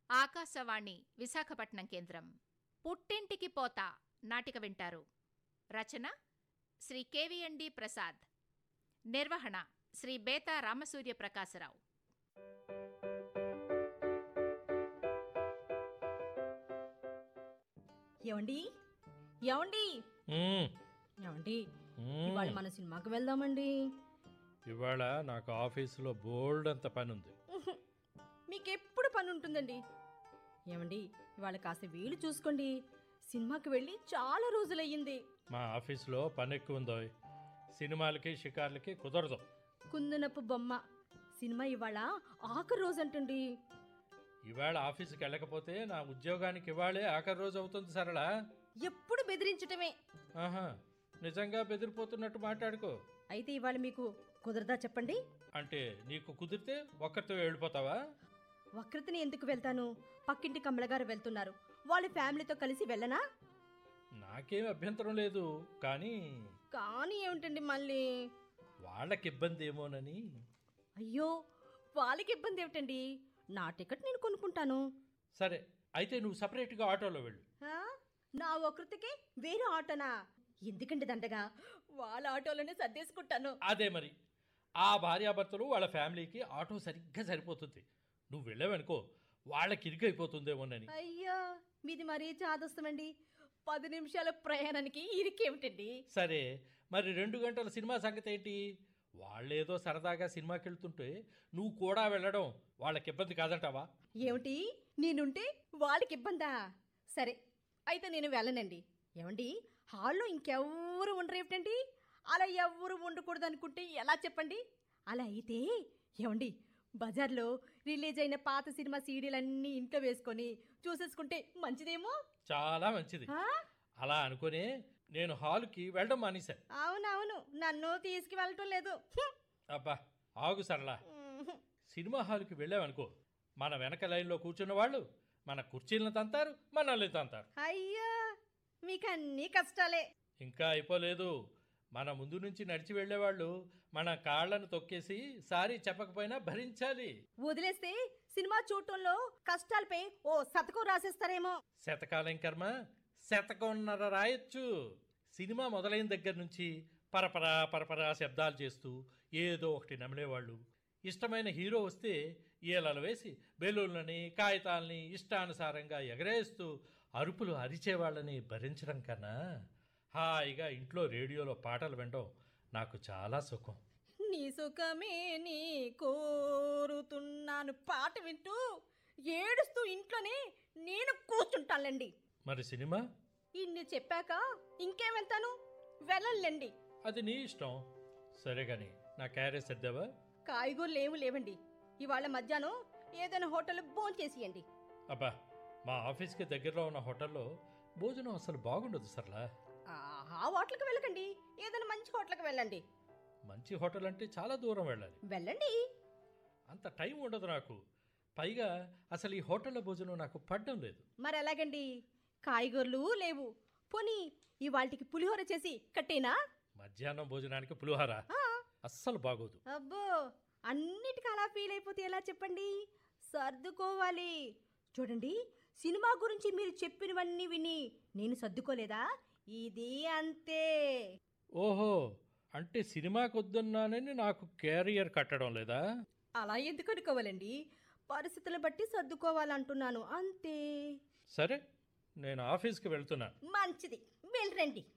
ఆకాశవాణి విశాఖపట్నం కేంద్రం పుట్టింటికి పోత నాటిక వింటారు రచన శ్రీ కెవిఎండి ప్రసాద్ నిర్వహణ శ్రీ బేతా రామసూర్య ప్రకాశరావు ఏమండి ఏమండి మ్మ్. ఏమండి మ్మ్. ఇవాళ మన సినిమాకి వెళ్దామండి ఇవాళ నాకు ఆఫీసులో బోల్డ్ అంత పని ఉంది మీకు ఎప్పుడు పని ఉంటుందండి ఏమండి ఇవాళ కాస్త వీలు చూసుకోండి సినిమాకి వెళ్ళి చాలా రోజులయ్యింది మా ఆఫీసులో పని ఎక్కువ ఉందో సినిమాలకి షికార్లకి కుదరదు కుందనపు బొమ్మ సినిమా ఇవాళ ఆఖరి రోజు అంటండి ఇవాళ ఆఫీస్కి వెళ్ళకపోతే నా ఉద్యోగానికి ఇవాళే ఆఖరి రోజు అవుతుంది సరళ ఎప్పుడు బెదిరించటమే ఆహా నిజంగా బెదిరిపోతున్నట్టు మాట్లాడుకో అయితే ఇవాళ మీకు కుదరదా చెప్పండి అంటే నీకు కుదిరితే ఒక్కరితో వెళ్ళిపోతావా వక్రతని ఎందుకు వెళ్తాను పక్కింటి కమలగారు వెళ్తున్నారు వాళ్ళ ఫ్యామిలీతో కలిసి వెళ్ళనా నాకేం అభ్యంతరం లేదు కానీ కానీ ఏమిటండి మళ్ళీ వాళ్ళకి ఇబ్బంది ఏమోనని అయ్యో వాళ్ళకి ఇబ్బంది ఏమిటండి నా టికెట్ నేను కొనుక్కుంటాను సరే అయితే నువ్వు సపరేట్గా ఆటోలో వెళ్ళు ఆ? నా ఒకృతికి వేరే ఆటోనా ఎందుకండి దండగా వాళ్ళ ఆటోలోనే సర్దేసుకుంటాను అదే మరి ఆ భార్యాభర్తలు వాళ్ళ ఫ్యామిలీకి ఆటో సరిగ్గా సరిపోతుంది నువ్వు వెళ్ళావనుకో వాళ్ళకి ఇరుకైపోతుందేమోనని అయ్యో మీది మరీ చాదస్తమండి పది నిమిషాల ప్రయాణానికి ఇరికేమిటండి సరే మరి రెండు గంటల సినిమా సంగతి ఏంటి వాళ్ళేదో సరదాగా సినిమాకి వెళ్తుంటే నువ్వు కూడా వెళ్ళడం వాళ్ళకి ఇబ్బంది కాదంటావా ఏమిటి నేనుంటే వాళ్ళకి ఇబ్బందా సరే అయితే నేను వెళ్ళనండి ఏమండి హాల్లో ఇంకెవ్వరు ఉండరు ఏమిటండి అలా ఎవ్వరు ఉండకూడదు అనుకుంటే ఎలా చెప్పండి అలా అయితే ఏమండి బజార్లో రిలీజ్ అయిన పాత సినిమా సీడీలన్నీ ఇంట్లో వేసుకొని చూసేసుకుంటే మంచిదేమో చాలా మంచిది ఆ? అలా అనుకునే నేను హాల్కి వెళ్ళడం మానేశాను అవునవును నన్ను తీసుకువెళ్ళటం లేదు హ్మ్. అబ్బా ఆగు సరళ హ్మ్. సినిమా హాల్కి వెళ్ళావనుకో మన వెనక లైన్లో కూర్చున్న వాళ్ళు మన కుర్చీలను తంతారు మనల్ని తంతారు అయ్యో మీకు అన్నీ కష్టాలే ఇంకా అయిపోలేదు మన ముందు నుంచి నడిచి వెళ్ళేవాళ్ళు మన కాళ్ళను తొక్కేసి సారీ చెప్పకపోయినా భరించాలి వదిలేస్తే సినిమా చూడటంలో కష్టాలపై ఓ శతకం రాసేస్తారేమో శతకాలం కర్మ శతకంన్నర రాయొచ్చు సినిమా మొదలైన దగ్గర నుంచి పరపరా పరపరా శబ్దాలు చేస్తూ ఏదో ఒకటి నమిలేవాళ్ళు ఇష్టమైన హీరో వస్తే ఈలలు వేసి బెలూన్లని కాగితాలని ఇష్టానుసారంగా ఎగరేస్తూ అరుపులు అరిచేవాళ్ళని భరించడం కన్నా హాయిగా ఇంట్లో రేడియోలో పాటలు వినడం నాకు చాలా సుఖం నీ సుఖమే నీ కోరుతున్నాను పాట వింటూ ఏడుస్తూ ఇంట్లోనే నేను కూర్చుంటానులేండి మరి సినిమా ఇన్ని చెప్పాక ఇంకేం వెళ్తాను వెళ్ళండి అది నీ ఇష్టం సరే కానీ నా క్యారేజ్ సర్దావా కాయగూరలు ఏమి లేవండి ఇవాళ మధ్యాహ్నం ఏదైనా హోటల్ భోజనం చేసియండి అబ్బా మా ఆఫీస్కి దగ్గరలో ఉన్న హోటల్లో భోజనం అసలు బాగుండదు సర్లా ఆ హోటల్కి వెళ్ళకండి ఏదైనా మంచి హోటల్కి వెళ్ళండి మంచి హోటల్ అంటే చాలా దూరం వెళ్ళాలి వెళ్ళండి అంత టైం ఉండదు నాకు పైగా అసలు ఈ హోటల్లో భోజనం నాకు పడ్డం లేదు మరి ఎలాగండి కాయగూరలు లేవు పోనీ ఇవాళకి పులిహోర చేసి కట్టేనా మధ్యాహ్నం భోజనానికి పులిహోర ఆ, అస్సలు బాగోదు అబ్బో అన్నిటికీ అలా ఫీల్ అయిపోతే ఎలా చెప్పండి సర్దుకోవాలి చూడండి సినిమా గురించి మీరు చెప్పినవన్నీ విని నేను సర్దుకోలేదా ఇది అంతే ఓహో అంటే సినిమాకి వద్దన్నానని నాకు క్యారియర్ కట్టడం లేదా అలా ఎందుకు అనుకోవాలండి పరిస్థితులను బట్టి సర్దుకోవాలంటున్నాను అంతే సరే నేను ఆఫీస్కి వెళ్తున్నాను మంచిది వెళ్ళరండి